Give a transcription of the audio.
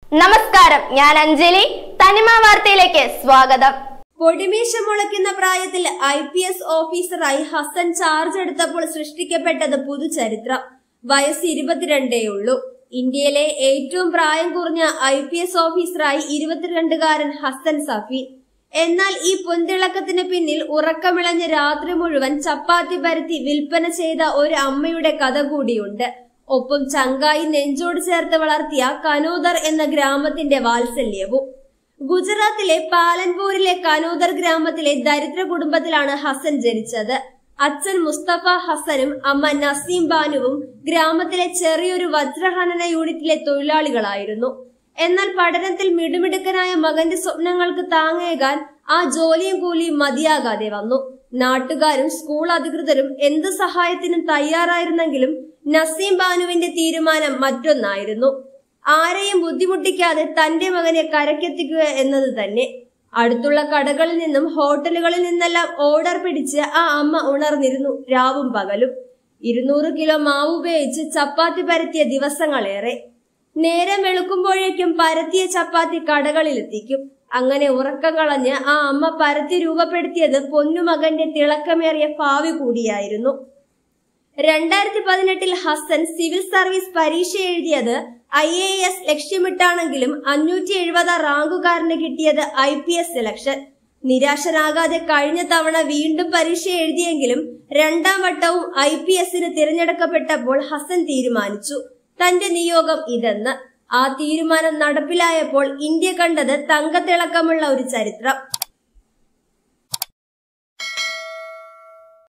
നമസ്കാരം ഞാൻ അഞ്ജലി തനിമ വാർത്തയിലേക്ക് സ്വാഗതം പൊടിമീശ മുളയ്ക്കുന്ന പ്രായത്തിൽ ഐ പി എസ് ഓഫീസറായി ഹസൻ ചാർജ് എടുത്തപ്പോൾ സൃഷ്ടിക്കപ്പെട്ടത് പുതുചരിത്രം വയസ്സ് ഇരുപത്തിരണ്ടേ ഉള്ളൂ ഇന്ത്യയിലെ ഏറ്റവും പ്രായം കുറഞ്ഞ ഐ പി എസ് ഓഫീസറായി ഇരുപത്തിരണ്ടുകാരൻ ഹസൻ സഫീൻ എന്നാൽ ഈ പൊന്തിളക്കത്തിന് പിന്നിൽ ഉറക്കമിളഞ്ഞ രാത്രി മുഴുവൻ ചപ്പാത്തി പരത്തി വിൽപ്പന ചെയ്ത ഒരു അമ്മയുടെ കഥ കൂടിയുണ്ട് ഒപ്പം ചങ്കായി നെഞ്ചോട് ചേർത്ത് വളർത്തിയ കനോദർ എന്ന ഗ്രാമത്തിന്റെ വാത്സല്യവും ഗുജറാത്തിലെ പാലൻപൂരിലെ കനോദർ ഗ്രാമത്തിലെ ദരിദ്ര കുടുംബത്തിലാണ് ഹസൻ ജനിച്ചത് അച്ഛൻ മുസ്തഫ ഹസനും അമ്മ നസീം ബാനുവും ഗ്രാമത്തിലെ ചെറിയൊരു വജ്രഖനന യൂണിറ്റിലെ തൊഴിലാളികളായിരുന്നു എന്നാൽ പഠനത്തിൽ മിടുമിടുക്കനായ മകന്റെ സ്വപ്നങ്ങൾക്ക് താങ്ങേകാൻ ആ ജോലിയും കൂലിയും മതിയാകാതെ വന്നു നാട്ടുകാരും സ്കൂൾ അധികൃതരും എന്ത് സഹായത്തിനും തയ്യാറായിരുന്നെങ്കിലും നസീം ബാനുവിന്റെ തീരുമാനം മറ്റൊന്നായിരുന്നു ആരെയും ബുദ്ധിമുട്ടിക്കാതെ തന്റെ മകനെ കരക്കെത്തിക്കുക എന്നത് തന്നെ അടുത്തുള്ള കടകളിൽ നിന്നും ഹോട്ടലുകളിൽ നിന്നെല്ലാം ഓർഡർ പിടിച്ച് ആ അമ്മ ഉണർന്നിരുന്നു രാവും പകലും ഇരുന്നൂറ് കിലോ മാവ് ഉപയോഗിച്ച് ചപ്പാത്തി പരത്തിയ ദിവസങ്ങളേറെ നേരം വെളുക്കുമ്പോഴേക്കും പരത്തിയ ചപ്പാത്തി കടകളിലെത്തിക്കും അങ്ങനെ ഉറക്കം കളഞ്ഞ് ആ അമ്മ പരത്തി രൂപപ്പെടുത്തിയത് പൊന്നുമകന്റെ തിളക്കമേറിയ ഭാവി കൂടിയായിരുന്നു രണ്ടായിരത്തി പതിനെട്ടിൽ ഹസൻ സിവിൽ സർവീസ് പരീക്ഷ എഴുതിയത് ഐ എ എസ് ലക്ഷ്യമിട്ടാണെങ്കിലും അഞ്ഞൂറ്റി എഴുപതാം റാങ്കുകാരന് കിട്ടിയത് ഐ പി എസ് സെലക്ഷൻ നിരാശനാകാതെ കഴിഞ്ഞ തവണ വീണ്ടും പരീക്ഷ എഴുതിയെങ്കിലും രണ്ടാം വട്ടവും ഐ പി എസിന് തിരഞ്ഞെടുക്കപ്പെട്ടപ്പോൾ ഹസൻ തീരുമാനിച്ചു തന്റെ നിയോഗം ഇതെന്ന് ആ തീരുമാനം നടപ്പിലായപ്പോൾ ഇന്ത്യ കണ്ടത് തങ്കത്തിളക്കമുള്ള ഒരു ചരിത്രം